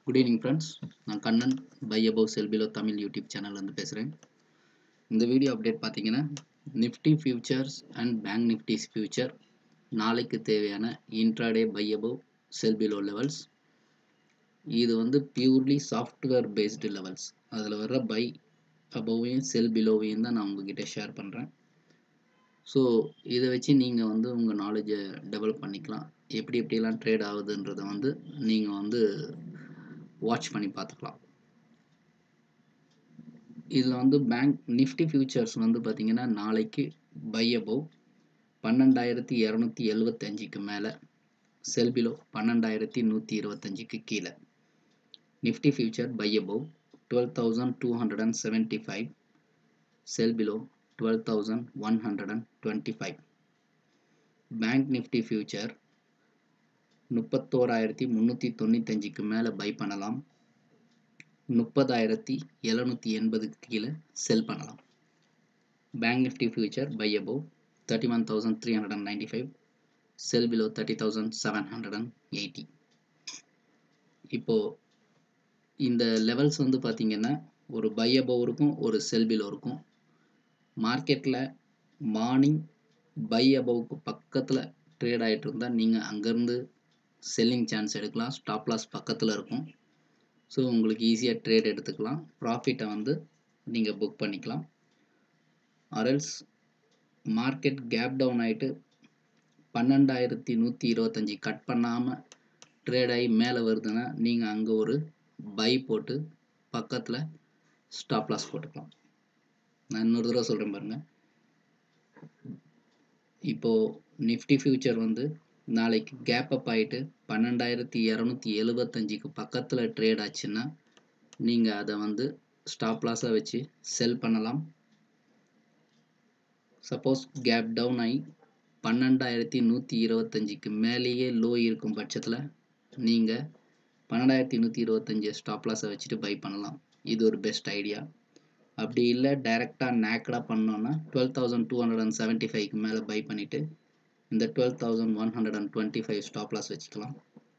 good evening friends நான் Kannan buy above sell below Tamil YouTube சேனல்லேருந்து பேசுகிறேன் இந்த வீடியோ அப்டேட் பார்த்தீங்கன்னா Nifty futures and bank Nifty's future நாளைக்கு தேவையான intraday buy above sell below levels இது வந்து பியூர்லி சாஃப்ட்வேர் பேஸ்டு லெவல்ஸ் அதில் வர்ற பை அபவையும் செல் பிலோவையும் தான் நான் உங்ககிட்ட ஷேர் பண்ணுறேன் ஸோ இதை வச்சு நீங்கள் வந்து உங்கள் நாலேஜை டெவலப் பண்ணிக்கலாம் எப்படி எப்படிலாம் ட்ரேட் ஆகுதுன்றதை வந்து நீங்கள் வந்து வாட்ச் பண்ணி பார்த்துக்கலாம் இதில் வந்து பேங்க் நிஃப்டி ஃபியூச்சர்ஸ் வந்து பார்த்திங்கன்னா நாளைக்கு பை அபவ் பன்னெண்டாயிரத்தி இரநூத்தி எழுவத்தஞ்சுக்கு மேலே செல் பிலோ பன்னெண்டாயிரத்தி நூற்றி இருபத்தஞ்சுக்கு கீழே Nifty future buy above twelve thousand two hundred and seventy five sell below twelve thousand one hundred and twenty five bank Nifty future முப்பத்தோராயிரத்தி முந்நூற்றி தொண்ணூத்தஞ்சுக்கு மேலே பை பண்ணலாம் முப்பதாயிரத்தி எழுநூற்றி எண்பதுக்கு கீழே செல் பண்ணலாம் bank Nifty future buy above thirty one thousand three hundred and ninety five sell below thirty thousand seven hundred and eighty இப்போது இந்த லெவல்ஸ் வந்து பார்த்திங்கன்னா ஒரு பை அபவ் இருக்கும் ஒரு செல் பிலோ இருக்கும் மார்க்கெட்டில் மார்னிங் பை அபவுக்கு பக்கத்தில் ட்ரேட் ஆகிட்டு இருந்தால் நீங்கள் அங்கேருந்து செல்லிங் சான்ஸ் எடுக்கலாம் ஸ்டாப் லாஸ் பக்கத்தில் இருக்கும் ஸோ உங்களுக்கு ஈஸியாக ட்ரேட் எடுத்துக்கலாம் ப்ராஃபிட்டை வந்து நீங்கள் புக் பண்ணிக்கலாம் அரல்ஸ் மார்க்கெட் கேப் டவுன் ஆகிட்டு பன்னெண்டாயிரத்தி நூற்றி இருபத்தஞ்சி கட் பண்ணாமல் ட்ரேட் ஆகி மேலே வருதுன்னா நீங்கள் அங்கே ஒரு பை போட்டு பக்கத்தில் ஸ்டாப் லாஸ் போட்டுக்கலாம் நான் இன்னொரு தடவை சொல்கிறேன் பாருங்கள் இப்போது நிஃப்டி ஃபியூச்சர் வந்து நாளைக்கு கேப் அப் ஆகிட்டு பன்னெண்டாயிரத்தி இரநூத்தி எழுபத்தஞ்சிக்கு பக்கத்தில் ட்ரேட் ஆச்சுன்னா நீங்கள் அதை வந்து ஸ்டாப் லாஸாக வச்சு செல் பண்ணலாம் சப்போஸ் கேப் டவுன் ஆகி பன்னெண்டாயிரத்தி நூற்றி இருபத்தஞ்சிக்கு மேலேயே லோ இருக்கும் பட்சத்தில் நீங்கள் பன்னெண்டாயிரத்தி நூற்றி இருபத்தஞ்சி ஸ்டாப் லாஸை வச்சுட்டு பை பண்ணலாம் இது ஒரு பெஸ்ட் ஐடியா அப்படி இல்லை டைரெக்டாக நேக்கடாக பண்ணோன்னா twelve thousand two hundred and seventy ஃபைவ்க்கு மேலே பை பண்ணிவிட்டு இந்த twelve thousand one hundred and twenty five stop loss வச்சுக்கலாம்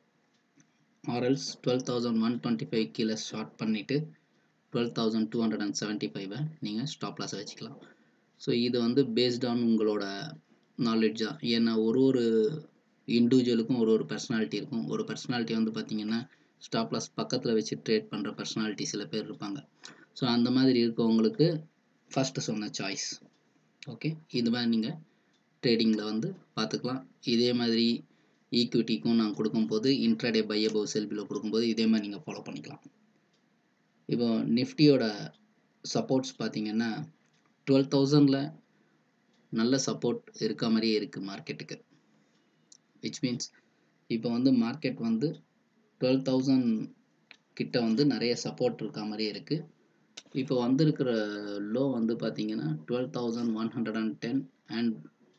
or else twelve thousand one twenty five கீழே ஷார்ட் பண்ணிவிட்டு twelve thousand two hundred and seventy ஃபைவை நீங்கள் ஸ்டாப் லாஸை வச்சுக்கலாம் ஸோ இது வந்து பேஸ்ட் ஆன் உங்களோட நாலேஜ் தான் ஏன்னா ஒரு ஒரு இண்டிவிஜுவலுக்கும் ஒரு ஒரு பர்சனாலிட்டி இருக்கும் ஒரு பர்சனாலிட்டி வந்து பார்த்திங்கன்னா ஸ்டாப் லாஸ் பக்கத்தில் வச்சு ட்ரேட் பண்ணுற பர்சனாலிட்டி சில பேர் இருப்பாங்க ஸோ அந்த மாதிரி இருக்கவங்களுக்கு ஃபஸ்ட்டு சொன்ன சாய்ஸ் ஓகே இது மாதிரி நீங்கள் ட்ரேடிங்கில் வந்து பார்த்துக்கலாம் இதே மாதிரி ஈக்விட்டிக்கும் நான் கொடுக்கும்போது இன்ட்ராடே பை அபவ் செல்பியில் கொடுக்கும்போது இதே மாதிரி நீங்கள் ஃபாலோ பண்ணிக்கலாம் இப்போ நிஃப்டியோட சப்போர்ட்ஸ் பார்த்தீங்கன்னா டுவெல் தௌசண்டில் நல்ல சப்போர்ட் இருக்க மாதிரியே இருக்குது மார்க்கெட்டுக்கு விச் மீன்ஸ் இப்போ வந்து மார்க்கெட் வந்து டுவெல் தௌசண்ட் கிட்ட வந்து நிறைய சப்போர்ட் இருக்க மாதிரியே இருக்குது இப்போ வந்திருக்கிற லோ வந்து பார்த்தீங்கன்னா twelve thousand one hundred and ten and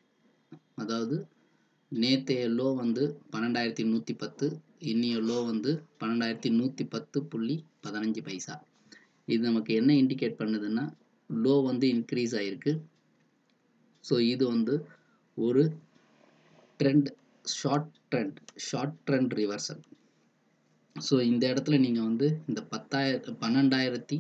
அதாவது நேற்றைய லோ வந்து பன்னெண்டாயிரத்தி நூற்றி பத்து இன்னைய லோ வந்து பன்னெண்டாயிரத்தி நூற்றி பத்து புள்ளி பதினஞ்சு பைசா இது நமக்கு என்ன இண்டிகேட் பண்ணுதுன்னா லோ வந்து இன்க்ரீஸ் ஆகிருக்கு ஸோ இது வந்து ஒரு trend short trend short trend reversal so இந்த இடத்துல நீங்கள் வந்து இந்த பத்தாயிர பன்னெண்டாயிரத்தி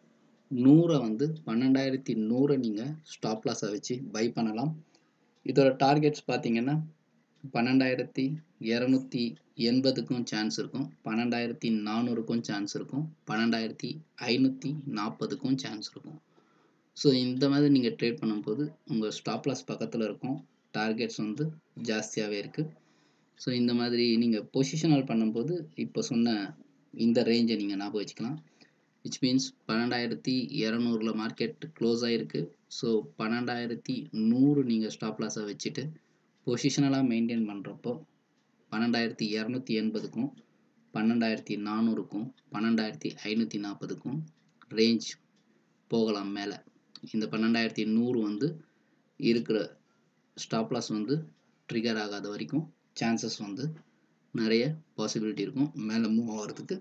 நூறை வந்து பன்னெண்டாயிரத்தி நூறை நீங்கள் ஸ்டாப் லாஸை வச்சு பை பண்ணலாம் இதோட டார்கெட்ஸ் பார்த்தீங்கன்னா பன்னெண்டாயிரத்தி இரநூத்தி எண்பதுக்கும் சான்ஸ் இருக்கும் பன்னெண்டாயிரத்தி நானூறுக்கும் சான்ஸ் இருக்கும் பன்னெண்டாயிரத்தி ஐநூற்றி நாற்பதுக்கும் சான்ஸ் இருக்கும் ஸோ இந்த மாதிரி நீங்கள் ட்ரேட் பண்ணும்போது உங்கள் ஸ்டாப் லாஸ் பக்கத்தில் இருக்கும் டார்கெட்ஸ் வந்து ஜாஸ்தியாகவே இருக்குது ஸோ இந்த மாதிரி நீங்கள் பொசிஷனல் பண்ணும்போது இப்போ சொன்ன இந்த ரேஞ்சை நீங்கள் ஞாபகம் வச்சுக்கலாம் விச் மீன்ஸ் பன்னெண்டாயிரத்தி இரநூறுல மார்க்கெட் க்ளோஸ் ஆகிருக்கு ஸோ பன்னெண்டாயிரத்தி நூறு நீங்கள் ஸ்டாப் லாஸை வச்சுட்டு பொசிஷனலாக மெயின்டைன் பண்ணுறப்போ பன்னெண்டாயிரத்தி இரநூத்தி எண்பதுக்கும் பன்னெண்டாயிரத்தி நானூறுக்கும் பன்னெண்டாயிரத்தி ஐநூற்றி நாற்பதுக்கும் ரேஞ்ச் போகலாம் மேலே இந்த பன்னெண்டாயிரத்தி நூறு வந்து இருக்கிற ஸ்டாப் லாஸ் வந்து ட்ரிகர் ஆகாத வரைக்கும் சான்சஸ் வந்து நிறைய பாசிபிலிட்டி இருக்கும் மேலே மூவ் ஆகிறதுக்கு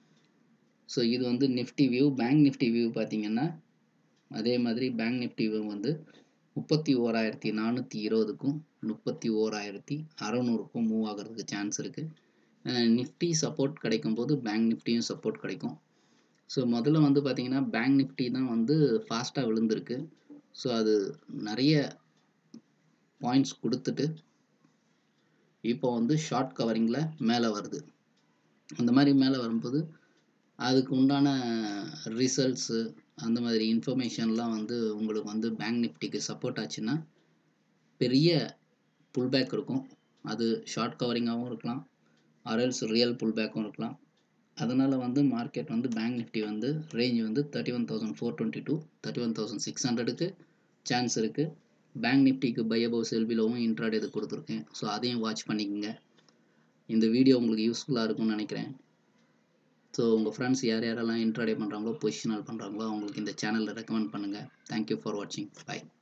ஸோ இது வந்து Nifty view bank Nifty view பார்த்தீங்கன்னா அதே மாதிரி பேங்க் நிஃப்டி வியூ வந்து முப்பத்தி ஓராயிரத்தி நானூற்றி இருபதுக்கும் முப்பத்தி ஓராயிரத்தி அறநூறுக்கும் மூவ் ஆகிறதுக்கு சான்ஸ் இருக்குது நிஃப்டி சப்போர்ட் கிடைக்கும் போது பேங்க் நிஃப்டியும் சப்போர்ட் கிடைக்கும் ஸோ முதல்ல வந்து பார்த்தீங்கன்னா பேங்க் நிஃப்டி தான் வந்து ஃபாஸ்ட்டாக விழுந்திருக்கு ஸோ அது நிறைய பாயிண்ட்ஸ் கொடுத்துட்டு இப்போ வந்து ஷார்ட் கவரிங்கில் மேலே வருது அந்த மாதிரி மேலே வரும்போது அதுக்கு உண்டான ரிசல்ட்ஸு அந்த மாதிரி இன்ஃபர்மேஷன்லாம் வந்து உங்களுக்கு வந்து பேங்க் நிஃப்டிக்கு சப்போர்ட் ஆச்சுன்னா பெரிய புல்பேக் இருக்கும் அது ஷார்ட் கவரிங்காகவும் இருக்கலாம் ஆர்எல்ஸ் ரியல் புல்பேக்கும் இருக்கலாம் அதனால் வந்து மார்க்கெட் வந்து பேங்க் நிஃப்டி வந்து ரேஞ்ச் வந்து thirty one thousand four twenty two thirty one thousand six ஹண்ட்ரடுக்கு சான்ஸ் இருக்குது பேங்க் நிஃப்டிக்கு பை அபவ் செல்பிலவும் இன்ட்ராடே இது கொடுத்துருக்கேன் ஸோ அதையும் வாட்ச் பண்ணிக்கோங்க இந்த வீடியோ உங்களுக்கு யூஸ்ஃபுல்லாக இருக்கும்னு நினைக்கிறேன் ஸோ உங்கள் ஃப்ரெண்ட்ஸ் யார் யாரெல்லாம் இன்ட்ராடே பண்ணுறாங்களோ பொசிஷனல் பண்ணுறாங்களோ அவங்களுக்கு இந்த சேனலில் ரெக்கமெண்ட் பண்ணுங்கள் தேங்க்யூ ஃபார் வாட்சிங் பை